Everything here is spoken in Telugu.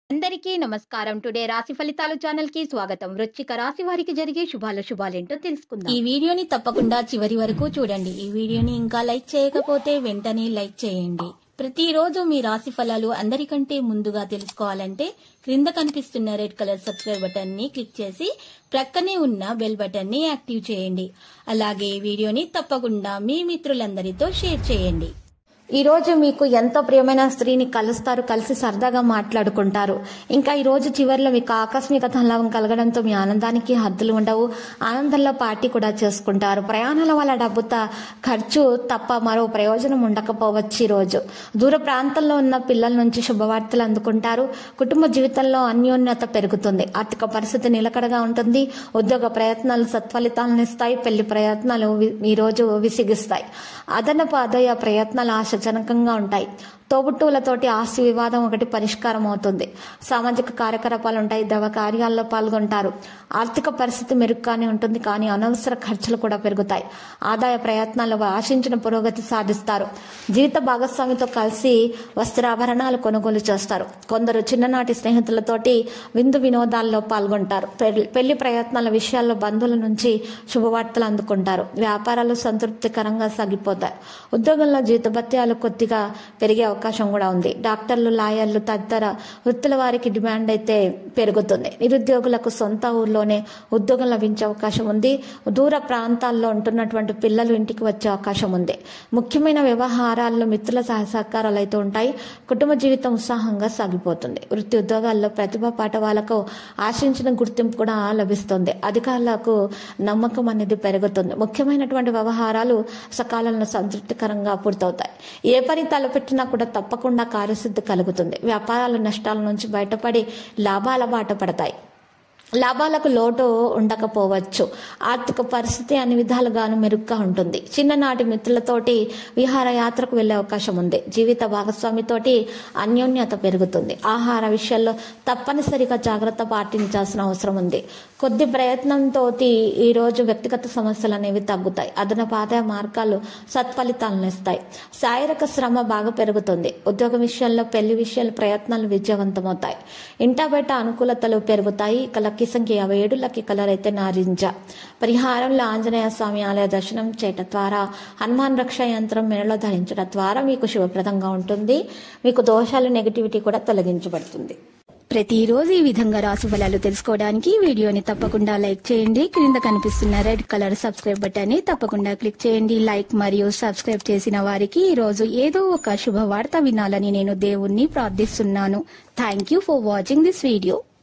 అందరికీ నమస్కారం టుడే రాశి ఫలితాలు ఛానల్ కి స్వాగతం వృశ్చిక రాశి వారికి జరిగే శుభాల శుభాలేంటో తెలుసుకుందాం ఈ వీడియోని తప్పకుండా చివరి వరకు చూడండి ఈ వీడియోని ఇంకా లైక్ చేయకపోతే వెంటనే లైక్ చేయండి ప్రతిరోజు మీ రాశి ఫలాలు అందరికంటే ముందుగా తెలుసుకోవాలంటే క్రింద కనిపిస్తున్న రెడ్ కలర్ సబ్స్క్రైబ్ బటన్ ని క్లిక్ చేసి ప్రక్కనే ఉన్న బెల్ బటన్ ని యాక్టివ్ చేయండి అలాగే ఈ వీడియోని తప్పకుండా మీ మిత్రులందరితో షేర్ చేయండి ఈ రోజు మీకు ఎంతో ప్రియమైన స్త్రీని కలుస్తారు కలిసి సరదాగా మాట్లాడుకుంటారు ఇంకా ఈ రోజు చివరిలో మీకు ఆకస్మిక ధనలాభం కలగడంతో మీ ఆనందానికి హద్దులు ఉండవు ఆనందంలో పార్టీ కూడా చేసుకుంటారు ప్రయాణాల వల్ల డబ్బు త- ఖర్చు తప్ప మరో ప్రయోజనం ఉండకపోవచ్చు ఈ రోజు దూర ప్రాంతంలో ఉన్న పిల్లల నుంచి శుభవార్తలు అందుకుంటారు కుటుంబ జీవితంలో అన్యోన్యత పెరుగుతుంది ఆర్థిక పరిస్థితి నిలకడగా ఉంటుంది ఉద్యోగ ప్రయత్నాలు సత్ఫలితాలను ఇస్తాయి పెళ్లి ప్రయత్నాలు వి- ఈ రోజు విసిగిస్తాయి అదనపు ఆదాయ ప్రయత్నాలు ఆశాజనకంగా ఉంటాయి తోబుట్టువులతోటి ఆస్తి వివాదం ఒకటి పరిష్కారం అవుతుంది సామాజిక కార్యకలాపాలు ఉంటాయి దవ కార్యాల్లో పాల్గొంటారు ఆర్థిక పరిస్థితి మెరుగ్గానే ఉంటుంది కానీ అనవసర ఖర్చులు కూడా పెరుగుతాయి ఆదాయ ప్రయత్నాలు ఆశించిన పురోగతి సాధిస్తారు జీవిత భాగస్వామితో కలిసి వస్త్రాభరణాలు కొనుగోలు చేస్తారు కొందరు చిన్ననాటి స్నేహితులతోటి విందు వినోదాల్లో పాల్గొంటారు పెళ్లి- పెళ్లి ప్రయత్నాల విషయాల్లో బంధువుల నుంచి శుభవార్తలు అందుకుంటారు వ్యాపారాలు సంతృప్తికరంగా సాగిపోతాయి ఉద్యోగంలో జీతభత్యాలు కొద్దిగా పెరిగే అవకాశం కూడా ఉంది డాక్టర్లు లాయర్లు తదితర వృత్తుల వారికి డిమాండ్ అయితే పెరుగుతుంది నిరుద్యోగులకు సొంత ఊర్లోనే ఉద్యోగం లభించే అవకాశం ఉంది దూర ప్రాంతాల్లో ఉంటున్నటువంటి పిల్లలు ఇంటికి వచ్చే అవకాశం ఉంది ముఖ్యమైన వ్యవహారాల్లో మిత్రుల సహ సహకారాలు అయితే ఉంటాయి కుటుంబ జీవితం ఉత్సాహంగా సాగిపోతుంది వృత్తి ఉద్యోగాల్లో ప్రతిభా పాట వాళ్ళకు ఆశించిన గుర్తింపు కూడా లభిస్తుంది అధికారులకు నమ్మకం అనేది పెరుగుతుంది ముఖ్యమైనటువంటి వ్యవహారాలు సకాలంలో సంతృప్తికరంగా పూర్తవుతాయి ఏ పని తలపెట్టినా కూడా తప్పకుండా కార్యసిద్ధి కలుగుతుంది వ్యాపారాల నష్టాల నుంచి బయటపడి లాభాల బాట పడతాయి లాభాలకు లోటు ఉండకపోవచ్చు ఆర్థిక పరిస్థితి అన్ని విధాలుగాను మెరుగ్గా ఉంటుంది చిన్ననాటి మిత్రులతోటి విహారయాత్రకు వెళ్లే అవకాశం ఉంది జీవిత భాగస్వామితోటి అన్యోన్యత పెరుగుతుంది ఆహార విషయాల్లో తప్పనిసరిగా జాగ్రత్త పాటించాల్సిన అవసరం ఉంది కొద్ది ప్రయత్నంతో ఈ రోజు వ్యక్తిగత సమస్యలు అనేవి తగ్గుతాయి అదనపు ఆదాయ మార్గాలు సత్ఫలితాలను ఇస్తాయి శారీరక శ్రమ బాగా పెరుగుతుంది ఉద్యోగ విషయాల్లో పెళ్లి విషయాల ప్రయత్నాలు విజయవంతమవుతాయి ఇంటా బయట అనుకూలతలు పెరుగుతాయి ఇక లక్కీ సంఖ్య యాభై ఏడు లక్కీ కలర్ అయితే నారింజ పరిహారంలో ఆంజనేయ స్వామి ఆలయ దర్శనం చేయటం ద్వారా హనుమాన్ రక్ష యంత్రం మెడలో ధరించడం ద్వారా మీకు శుభప్రదంగా ఉంటుంది మీకు దోషాలు నెగిటివిటీ కూడా తొలగించబడుతుంది ప్రతిరోజు ఈ విధంగా రాశి ఫలాలు తెలుసుకోవడానికి ఈ వీడియోని తప్పకుండా లైక్ చేయండి క్రింద కనిపిస్తున్న రెడ్ కలర్ సబ్స్క్రైబ్ బటన్ ని తప్పకుండా క్లిక్ చేయండి లైక్ మరియు సబ్స్క్రైబ్ చేసిన వారికి ఈ రోజు ఏదో ఒక శుభవార్త వినాలని నేను దేవుణ్ణి ప్రార్థిస్తున్నాను thank you for watching this video